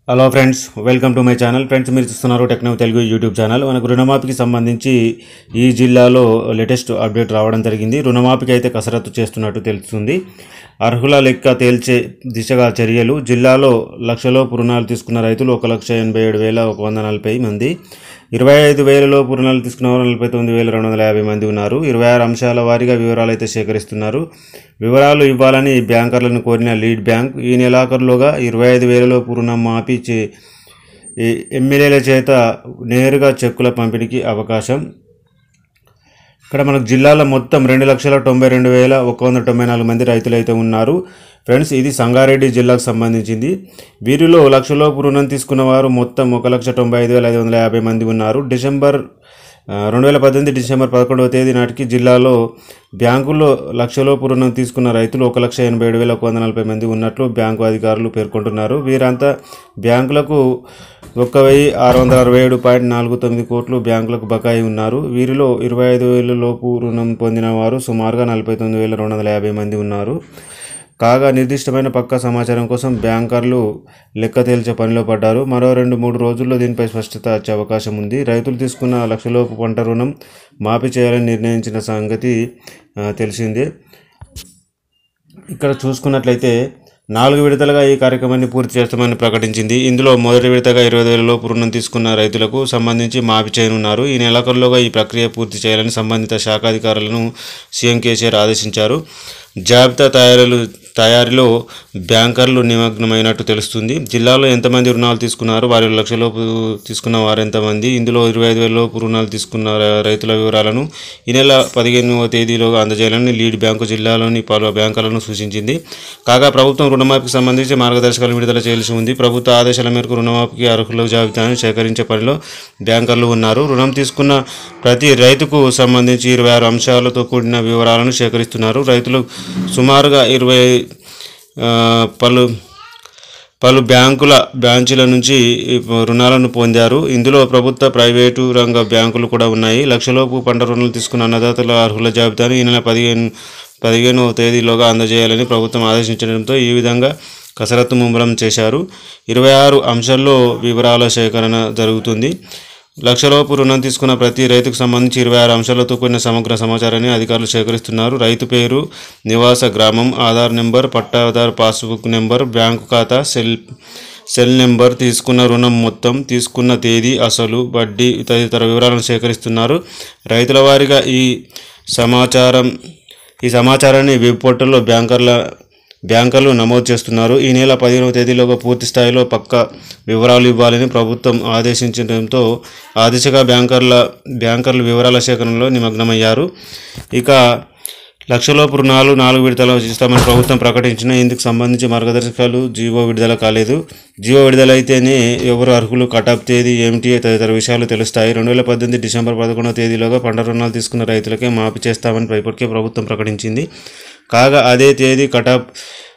hello friends welcome to my channel friends మీరు చూస్తున్నారు techno Telugu YouTube channel మనకు రుణమాఫీకి సంబంధించి ఈ జిల్లాలో లేటెస్ట్ అప్డేట్ రావడం జరిగింది రుణమాఫీకి అయితే కసరత్తు చేస్తున్నట్టు తెలుస్తుంది అర్హుల లెక్క తేల్చే దిశగా చర్యలు జిల్లాలో లక్షలోపు రుణాలు తీసుకున్న రైతులు ఒక లక్ష ఎనభై ఏడు వేల ఒక వంద నలభై మంది ఇరవై ఐదు వేలలోపు రుణాలు తీసుకున్న వారు నలభై తొమ్మిది వేల రెండు వందల యాభై మంది ఉన్నారు ఇరవై ఆరు అంశాల వారీగా వివరాలు అయితే సేకరిస్తున్నారు వివరాలు ఇవ్వాలని బ్యాంకర్లను కోరిన లీడ్ బ్యాంక్ ఈ నెలాఖరులోగా ఇరవై ఐదు వేలలోపు రుణం మాఫీ చే ఈ ఎమ్మెల్యేల చేత నేరుగా చెక్కుల పంపిణీకి అవకాశం ఇక్కడ మనకు జిల్లాలో మొత్తం రెండు లక్షల తొంభై రెండు వేల ఒక వంద తొంభై నాలుగు మంది రైతులు అయితే ఉన్నారు ఫ్రెండ్స్ ఇది సంగారెడ్డి జిల్లాకు సంబంధించింది వీరిలో లక్షలోపు రుణం తీసుకున్న వారు మొత్తం ఒక లక్ష తొంభై ఐదు వేల ఐదు వందల యాభై మంది ఉన్నారు డిసెంబర్ రెండు వేల పద్దెనిమిది డిసెంబర్ పదకొండవ తేదీ నాటికి జిల్లాలో బ్యాంకుల్లో లక్షలోపు రుణం తీసుకున్న రైతులు ఒక లక్ష ఎనభై ఏడు వేల ఒక వంద నలభై మంది ఉన్నట్లు బ్యాంకు అధికారులు పేర్కొంటున్నారు వీరంతా బ్యాంకులకు ఒక్క వెయ్యి ఆరు వందల అరవై ఏడు పాయింట్ నాలుగు తొమ్మిది కోట్లు బ్యాంకులకు బకాయి ఉన్నారు వీరిలో ఇరవై ఐదు వేల లోపు రుణం పొందిన వారు సుమారుగా నలభై తొమ్మిది వేల రెండు వందల యాభై మంది ఉన్నారు కాగా నిర్దిష్టమైన పక్క సమాచారం కోసం బ్యాంకర్లు లెక్క తేల్చే పనిలో పడ్డారు మరో రెండు మూడు రోజుల్లో దీనిపై స్పష్టత వచ్చే అవకాశం ఉంది రైతులు తీసుకున్న లక్షలోపు పంట రుణం మాఫీ చేయాలని నిర్ణయించిన సంగతి ఆ, తెలిసిందే ఇక్కడ చూసుకున్నట్లయితే నాలుగు విడతలుగా ఈ కార్యక్రమాన్ని పూర్తి చేస్తామని ప్రకటించింది ఇందులో మొదటి విడతగా ఇరవై వేల లోపు రుణం తీసుకున్న రైతులకు సంబంధించి మాఫీ చేయనున్నారు ఈ నెలాఖరులోగా ఈ ప్రక్రియ పూర్తి చేయాలని సంబంధిత శాఖాధికారులను సీఎం కేసీఆర్ ఆదేశించారు జాబితా తయారీలు తయారీలో బ్యాంకర్లు నిమగ్నమైనట్టు తెలుస్తుంది జిల్లాలో ఎంతమంది రుణాలు తీసుకున్నారు వారి లక్షలోపు తీసుకున్న వారు ఎంతమంది ఇందులో ఇరవై ఐదు వేల లోపు రుణాలు తీసుకున్న ర- రైతుల వివరాలను ఈ నెల పదిహేనవ తేదీలోగా అందజేయాలని లీడ్ బ్యాంకు జిల్లాలోని పలు బ్యాంకులను సూచించింది కాగా ప్రభుత్వం రుణమాఫీకి సంబంధించి మార్గదర్శకాలు విడుదల చేయాల్సి ఉంది ప్రభుత్వ ఆదేశాల మేరకు రుణమాఫీకి అర్హుల జాబితాను సేకరించే పనిలో బ్యాంకర్లు ఉన్నారు రుణం తీసుకున్న ప్రతి రైతుకు సంబంధించి ఇరవై ఆరు అంశాలతో కూడిన వివరాలను సేకరిస్తున్నారు రైతులు సుమారుగా ఇరవై ఆ, పలు పలు బ్యాంకుల బ్రాంచీల నుంచి ఈ రుణాలను పొందారు ఇందులో ప్రభుత్వ ప్రైవేటు రంగ బ్యాంకులు కూడా ఉన్నాయి లక్షలోపు పంట రుణాలు తీసుకున్న అన్నదాతల అర్హుల జాబితాను ఈ నెల పదిహేను పదిహేనవ తేదీలోగా అందజేయాలని ప్రభుత్వం ఆదేశించడంతో ఈ విధంగా కసరత్తు ముమ్మరం చేశారు ఇరవై ఆరు అంశాల్లో వివరాల సేకరణ జరుగుతుంది లక్షలోపు రుణం తీసుకున్న ప్రతి రైతుకు సంబంధించి ఇరవై ఆరు అంశాలతో కూడిన సమగ్ర సమాచారాన్ని అధికారులు సేకరిస్తున్నారు రైతు పేరు నివాస గ్రామం ఆధార్ నెంబర్ పట్టాదారు పాస్బుక్ నెంబర్ బ్యాంకు ఖాతా సెల్ సెల్ నెంబర్ తీసుకున్న రుణం మొత్తం తీసుకున్న తేదీ అసలు వడ్డీ తదితర వివరాలను సేకరిస్తున్నారు రైతుల వారీగా ఈ సమాచారం ఈ సమాచారాన్ని వెబ్ పోర్టల్లో బ్యాంకర్ల బ్యాంకర్లు నమోదు చేస్తున్నారు ఈ నెల పదిహేనవ తేదీలోగా పూర్తి స్థాయిలో పక్క వివరాలు ఇవ్వాలని ప్రభుత్వం ఆదేశించడంతో ఆ దిశగా బ్యాంకర్ల బ్యాంకర్లు వివరాల సేకరణలో నిమగ్నమయ్యారు ఇక లక్షలోపు రుణాలు నాలుగు విడతలు ఇస్తామని ప్రభుత్వం ప్రకటించిన ఇందుకు సంబంధించి మార్గదర్శకాలు జీవో విడుదల కాలేదు జీవో విడుదలైతేనే ఎవరు అర్హులు కటాఫ్ తేదీ ఏమిటి తదితర విషయాలు తెలుస్తాయి రెండు వేల పద్దెనిమిది డిసెంబర్ పదకొండవ తేదీలోగా పంట రుణాలు తీసుకున్న రైతులకే మాఫీ చేస్తామని ఇప్పటికే ప్రభుత్వం ప్రకటించింది కాగా అదే తేదీ కటాఫ్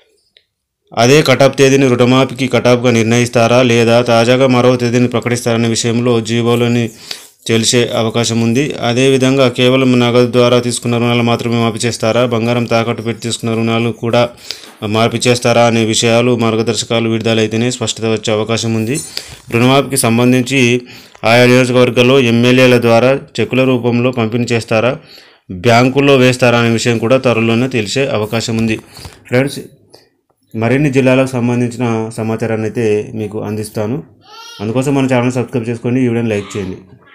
అదే కటాఫ్ తేదీని రుణమాఫీకి కటాఫ్గా నిర్ణయిస్తారా లేదా తాజాగా మరో తేదీని ప్రకటిస్తారనే విషయంలో జీవోలోని తెలిసే అవకాశం ఉంది అదేవిధంగా కేవలం నగదు ద్వారా తీసుకున్న రుణాలు మాత్రమే మాఫీ చేస్తారా బంగారం తాకట్టు పెట్టి తీసుకున్న రుణాలు కూడా మాఫీ చేస్తారా అనే విషయాలు మార్గదర్శకాలు విడుదలైతేనే స్పష్టత వచ్చే అవకాశం ఉంది రుణమాఫీకి సంబంధించి ఆయా నియోజకవర్గాల్లో ఎమ్మెల్యేల ద్వారా చెక్కుల రూపంలో పంపిణీ చేస్తారా బ్యాంకుల్లో వేస్తారా అనే విషయం కూడా త్వరలోనే తెలిసే అవకాశం ఉంది ఫ్రెండ్స్ మరిన్ని జిల్లాలకు సంబంధించిన సమాచారాన్ని అయితే మీకు అందిస్తాను అందుకోసం మన ఛానల్ సబ్స్క్రైబ్ చేసుకోండి ఈ వీడియోని లైక్ చేయండి